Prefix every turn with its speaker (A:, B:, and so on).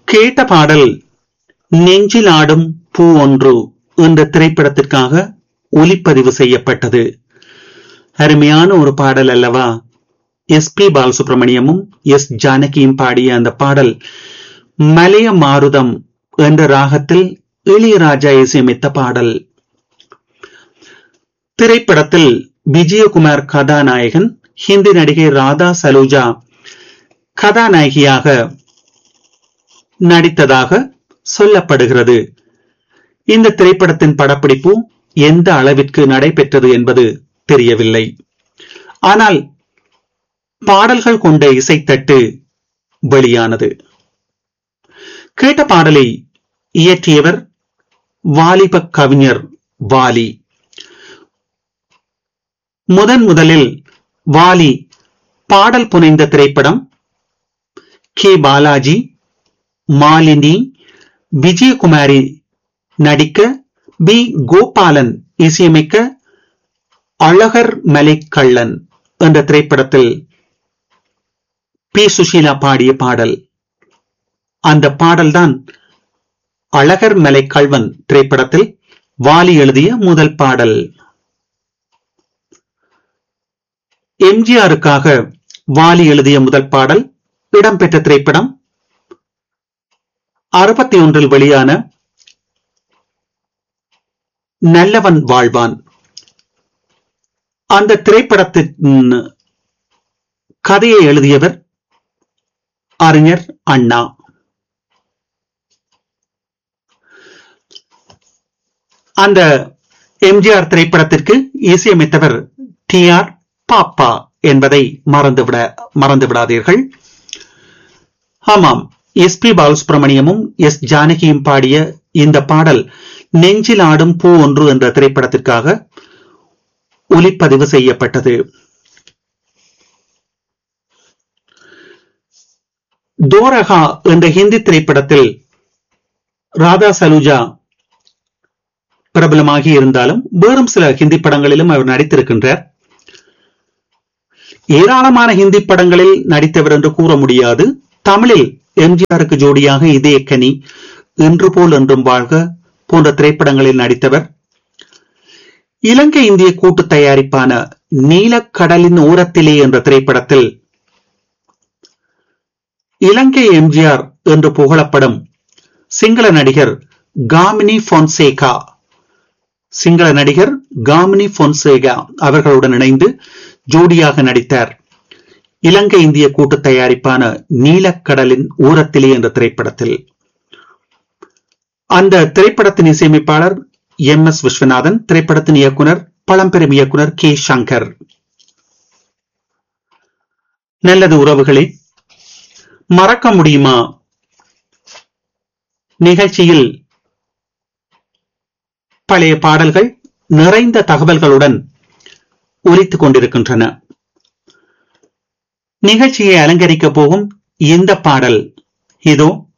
A: கேட்ட பாடல் நெஞ்சில் ஆடும் பூ ஒன்று என்ற திரைப்படத்திற்காக ஒலிப்பதிவு செய்யப்பட்டது அருமையான ஒரு பாடல் அல்லவா எஸ் பி பாலசுப்ரமணியமும் எஸ் ஜானகியும் பாடிய அந்த பாடல் மலைய மாருதம் என்ற ராகத்தில் இளையராஜா இசையமைத்த பாடல் திரைப்படத்தில் விஜயகுமார் கதாநாயகன் ஹிந்தி நடிகை ராதா சலூஜா கதாநாயகியாக நடித்ததாக சொல்லப்படுகிறது இந்த திரைப்படத்தின் படப்பிடிப்பு எந்த அளவிற்கு நடைபெற்றது என்பது தெரியவில்லை ஆனால் பாடல்கள் கொண்ட இசைத்தட்டு வெளியானது கேட்ட பாடலை இயற்றியவர் வாலிப கவிஞர் வாலி முதன் முதலில் வாலி பாடல் புனைந்த திரைப்படம் கே பாலாஜி மாலினி விஜயகுமாரி நடிக்க பி கோபாலன் இசையமைக்க அழகர் மலை கள்ளன் என்ற திரைப்படத்தில் பி சுஷீலா பாடிய பாடல் அந்த பாடல்தான் அழகர் மலை கல்வன் திரைப்படத்தில் வாலி எழுதிய முதல் பாடல் எம்ஜிஆருக்காக வாலி எழுதிய முதல் பாடல் இடம்பெற்ற திரைப்படம் அறுபத்தி ஒன்றில் வெளியான நல்லவன் வாழ்வான் அந்த திரைப்படத்தின் கதையை எழுதியவர் அறிஞர் அண்ணா அந்த எம்ஜிஆர் திரைப்படத்திற்கு இசையமைத்தவர் டி ஆர் பாப்பா என்பதை மறந்துவிட மறந்து விடாதீர்கள் ஆமாம் எஸ் பி பாலசுப்ரமணியமும் எஸ் ஜானகியும் பாடிய இந்த பாடல் நெஞ்சில் ஆடும் பூ ஒன்று என்ற திரைப்படத்திற்காக ஒலிப்பதிவு செய்யப்பட்டது தோரகா என்ற ஹிந்தி திரைப்படத்தில் ராதா சலூஜா பிரபலமாகி இருந்தாலும் வேறும் சில ஹிந்தி படங்களிலும் அவர் நடித்திருக்கின்றார் ஏராளமான ஹிந்தி படங்களில் நடித்தவர் என்று கூற முடியாது தமிழில் எம்ஜிஆருக்கு ஜோடியாக இதே கனி இன்று போல் என்றும் வாழ்க போன்ற திரைப்படங்களில் நடித்தவர் இலங்கை இந்திய கூட்டு தயாரிப்பான நீலக்கடலின் ஓரத்திலே என்ற திரைப்படத்தில் இலங்கை எம்ஜிஆர் என்று புகழப்படும் சிங்கள நடிகர் காமினி பொன்சேகா சிங்கள நடிகர் காமினி பொன்சேகா அவர்களுடன் இணைந்து ஜோடியாக நடித்தார் இலங்கை இந்திய கூட்டு தயாரிப்பான நீலக்கடலின் ஊரத்திலே என்ற திரைப்படத்தில் அந்த திரைப்படத்தின் இசையமைப்பாளர் எம் எஸ் விஸ்வநாதன் திரைப்படத்தின் இயக்குனர் பழம்பெரும் இயக்குனர் கே சங்கர் நல்லது உறவுகளே மறக்க முடியுமா நிகழ்ச்சியில் பழைய பாடல்கள் நிறைந்த தகவல்களுடன் ஒலித்துக் கொண்டிருக்கின்றன நிகழ்ச்சியை அலங்கரிக்க போகும் இந்த பாடல் இதோ